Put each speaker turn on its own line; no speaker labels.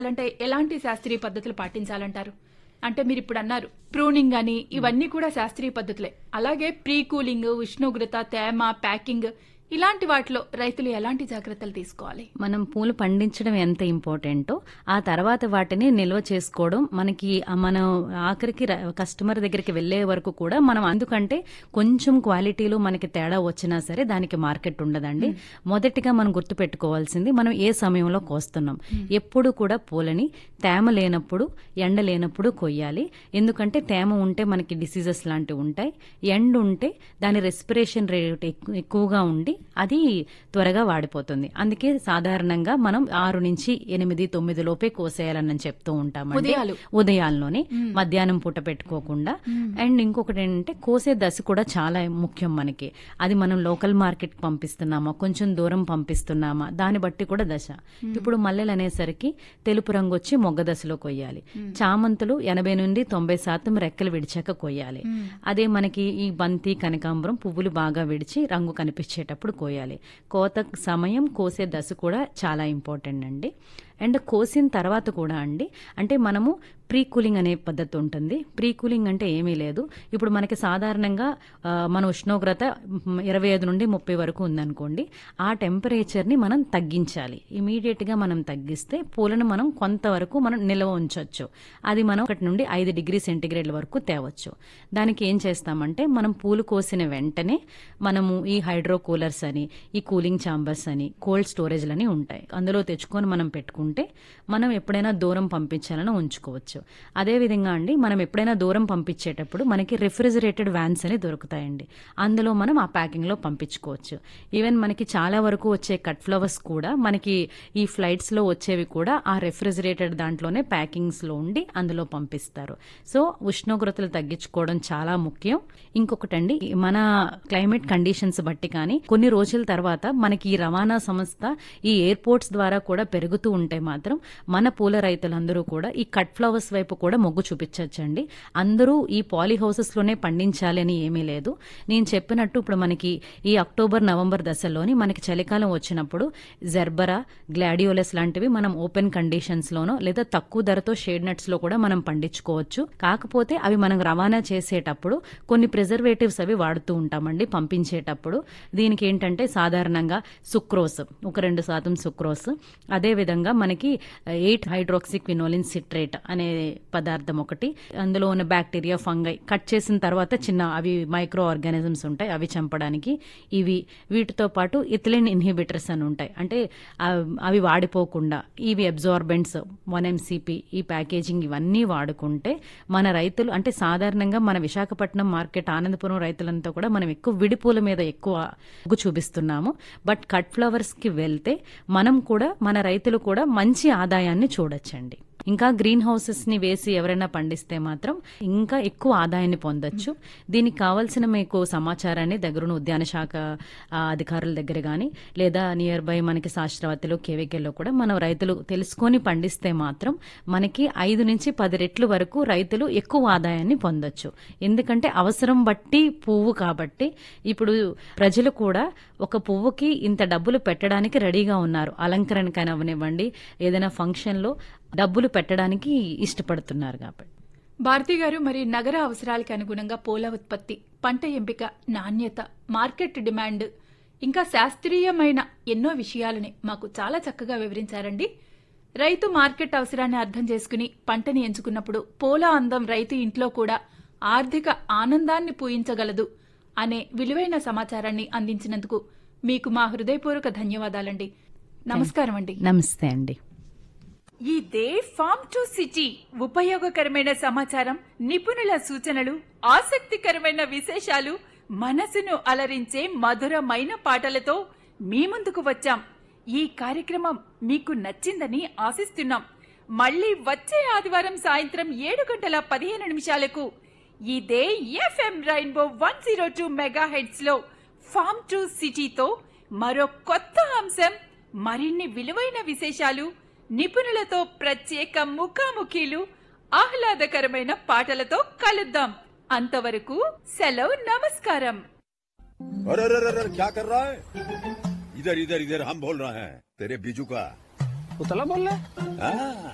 అంటే ఎలాంటి శాస్త్రీయ పద్ధతులు పాటించాలంటారు అంటే మీరు ఇప్పుడు అన్నారు ప్రూనింగ్ అని ఇవన్నీ కూడా శాస్త్రీయ పద్ధతులే అలాగే ప్రీ కూలింగ్ ఉష్ణోగ్రత తేమ ప్యాకింగ్ ఇలాంటి వాటిలో రైతులు ఎలాంటి జాగ్రత్తలు తీసుకోవాలి
మనం పూలు పండించడం ఎంత ఇంపార్టెంటో ఆ తర్వాత వాటిని నిల్వ చేసుకోవడం మనకి ఆ మనం ఆఖరికి ర- కస్టమర్ దగ్గరికి వెళ్లే వరకు కూడా మనం అందుకంటే కొంచెం క్వాలిటీలో మనకి తేడా వచ్చినా సరే దానికి మార్కెట్ ఉండదండి మొదటిగా మనం గుర్తుపెట్టుకోవాల్సింది మనం ఏ సమయంలో కోస్తున్నాం ఎప్పుడు కూడా పూలని తేమ లేనప్పుడు ఎండ లేనప్పుడు కొయ్యాలి ఎందుకంటే తేమ ఉంటే మనకి డిసీజెస్ లాంటివి ఉంటాయి ఎండ ఉంటే దాని రెస్పిరేషన్ రేట్ ఎక్కు- ఎక్కువగా ఉండి అది త్వరగా వాడిపోతుంది అందుకే సాధారణంగా మనం ఆరు నుంచి ఎనిమిది తొమ్మిది లోపే కోసేయాలని నేను చెప్తూ ఉంటామండి
ఉదయాలు.
ఉదయాల్లోనే మధ్యాహ్నం పూట పెట్టుకోకుండా అండ్ ఇంకొకటి ఏంటంటే కోసే దశ కూడా చాలా ముఖ్యం మనకి అది మనం లోకల్ మార్కెట్ పంపిస్తున్నామా కొంచెం దూరం పంపిస్తున్నామా దాన్ని బట్టి కూడా దశ ఇప్పుడు మల్లెలు అనేసరికి తెలుపు రంగు వచ్చి మొగ్గ దశలో కొయ్యాలి చామంతులు ఎనభై నుండి తొంభై శాతం రెక్కలు విడిచాక కొయ్యాలి అదే మనకి ఈ బంతి కనకాంబరం పువ్వులు బాగా విడిచి రంగు కనిపించేటప్పుడు కోయాలి కోత సమయం కోసే దశ కూడా చాలా ఇంపార్టెంట్ అండి అండ్ కోసిన తర్వాత కూడా అండి అంటే మనము ప్రీ కూలింగ్ అనే పద్ధతి ఉంటుంది ప్రీ కూలింగ్ అంటే ఏమీ లేదు ఇప్పుడు మనకి సాధారణంగా ఆ, మన ఉష్ణోగ్రత మ్, ఇరవై ఐదు నుండి ముప్పై వరకు ఉందనుకోండి ఆ టెంపరేచర్ని మనం తగ్గించాలి ఇమీడియట్గా మనం తగ్గిస్తే పూలను మనం కొంతవరకు మనం నిల్వ ఉంచవచ్చు అది మనం ఒకటి నుండి ఐదు డిగ్రీ సెంటీగ్రేడ్ వరకు తేవచ్చు దానికి ఏం చేస్తామంటే మనం పూలు కోసిన వెంటనే మనము ఈ హైడ్రో కూలర్స్ అని ఈ కూలింగ్ ఛాంబర్స్ అని కోల్డ్ స్టోరేజ్లు అని ఉంటాయి అందులో తెచ్చుకొని మనం పెట్టుకుంటే మనం ఎప్పుడైనా దూరం పంపించాలని ఉంచుకోవచ్చు అదే విధంగా అండి మనం ఎప్పుడైనా దూరం పంపించేటప్పుడు మనకి రిఫ్రిజిరేటెడ్ వ్యాన్స్ అని దొరుకుతాయండి అందులో మనం ఆ ప్యాకింగ్ లో పంపించుకోవచ్చు ఈవెన్ మనకి చాలా వరకు వచ్చే కట్ ఫ్లవర్స్ కూడా మనకి ఈ ఫ్లైట్స్ లో వచ్చేవి కూడా ఆ రెఫ్రిజిరేటెడ్ దాంట్లోనే ప్యాకింగ్స్ లో ఉండి అందులో పంపిస్తారు సో ఉష్ణోగ్రతలు తగ్గించుకోవడం చాలా ముఖ్యం ఇంకొకటండి మన క్లైమేట్ కండిషన్స్ బట్టి కానీ కొన్ని రోజుల తర్వాత మనకి ఈ రవాణా సంస్థ ఈ ఎయిర్పోర్ట్స్ ద్వారా కూడా పెరుగుతూ ఉంటే మాత్రం మన పూల రైతులందరూ కూడా ఈ కట్ ఫ్లవర్స్ వైపు కూడా మొగ్గు చూపించవచ్చండి అందరూ ఈ పాలీ హౌసెస్ లోనే పండించాలి అని ఏమీ లేదు నేను చెప్పినట్టు ఇప్పుడు మనకి ఈ అక్టోబర్ నవంబర్ దశలోని మనకి చలికాలం వచ్చినప్పుడు జెర్బరా గ్లాడియోలెస్ లాంటివి మనం ఓపెన్ కండిషన్స్ లోనో లేదా తక్కువ ధరతో షేడ్ నట్స్ లో కూడా మనం పండించుకోవచ్చు కాకపోతే అవి మనం రవాణా చేసేటప్పుడు కొన్ని ప్రిజర్వేటివ్స్ అవి వాడుతూ ఉంటామండి పంపించేటప్పుడు దీనికి ఏంటంటే సాధారణంగా సుక్రోస్ ఒక రెండు శాతం సుక్రోస్ అదే విధంగా మనకి ఎయిట్ హైడ్రోక్సిక్వినోలిన్ సిట్రేట్ అనే పదార్థం ఒకటి అందులో ఉన్న బ్యాక్టీరియా ఫంగై కట్ చేసిన తర్వాత చిన్న అవి మైక్రో ఆర్గానిజమ్స్ ఉంటాయి అవి చంపడానికి ఇవి వీటితో పాటు ఇథిలిన్ ఇన్హిబిటర్స్ అని ఉంటాయి అంటే ఆ, అవి వాడిపోకుండా ఇవి అబ్జార్బెంట్స్ వన్ ఎంసీపీ ఈ ప్యాకేజింగ్ ఇవన్నీ వాడుకుంటే మన రైతులు అంటే సాధారణంగా మన విశాఖపట్నం మార్కెట్ ఆనందపురం రైతులంతా కూడా మనం ఎక్కువ విడిపూల మీద ఎక్కువ మొగ్గు చూపిస్తున్నాము బట్ కట్ ఫ్లవర్స్ కి వెళ్తే మనం కూడా మన రైతులు కూడా మంచి ఆదాయాన్ని చూడొచ్చండి ఇంకా గ్రీన్ హౌసెస్ ని వేసి ఎవరైనా పండిస్తే మాత్రం ఇంకా ఎక్కువ ఆదాయాన్ని పొందొచ్చు దీనికి కావాల్సిన మీకు సమాచారాన్ని దగ్గరున్న ఉద్యాన శాఖ ఆ, అధికారుల దగ్గర గాని లేదా నియర్ బై మనకి శాస్త్రవతిలో కేవీకేలో కూడా మనం రైతులు తెలుసుకొని పండిస్తే మాత్రం మనకి ఐదు నుంచి పది రెట్లు వరకు రైతులు ఎక్కువ ఆదాయాన్ని పొందొచ్చు ఎందుకంటే అవసరం బట్టి పువ్వు కాబట్టి ఇప్పుడు ప్రజలు కూడా ఒక పువ్వుకి ఇంత డబ్బులు పెట్టడానికి రెడీగా ఉన్నారు అలంకరణకైనా అవనివ్వండి ఏదైనా ఫంక్షన్లో డబ్బులు పెట్టడానికి ఇష్టపడుతున్నారు కాబట్టి
భారతి గారు మరి నగర అవసరాలకు అనుగుణంగా పూల ఉత్పత్తి పంట ఎంపిక నాణ్యత మార్కెట్ డిమాండ్ ఇంకా శాస్త్రీయమైన ఎన్నో విషయాలని మాకు చాలా చక్కగా వివరించారండి రైతు మార్కెట్ అవసరాన్ని అర్థం చేసుకుని పంటని ఎంచుకున్నప్పుడు పూల అందం రైతు ఇంట్లో కూడా ఆర్థిక ఆనందాన్ని పూయించగలదు అనే విలువైన సమాచారాన్ని అందించినందుకు మీకు మా హృదయపూర్వక ధన్యవాదాలండి నమస్కారం అండి
నమస్తే అండి
ఇదే ఫార్మ్ టు సిటీ ఉపయోగకరమైన సమాచారం నిపుణుల సూచనలు ఆసక్తికరమైన విశేషాలు మనసును అలరించే మధురమైన పాటలతో మీ ముందుకు వచ్చాం ఈ కార్యక్రమం మీకు నచ్చిందని ఆశిస్తున్నాం మళ్ళీ వచ్చే ఆదివారం సాయంత్రం ఏడు గంటల పదిహేను నిమిషాలకు ఇదే FM rainbow one zero two megahertz లో ఫార్మ్ టు సిటీతో మరో కొత్త అంశం మరిన్ని విలువైన విశేషాలు నిపుణులతో ప్రత్యేక ముఖాముఖీలు ఆహ్లాదకరమైన పాటలతో కలుద్దాం అంతవరకు సెలవు నమస్కారం
अरे अरे अरे अरे, क्या कर रहा है इधर इधर इधर हम बोल रहे हैं तेरे बीजू का
उतला बोल रहा है
हाँ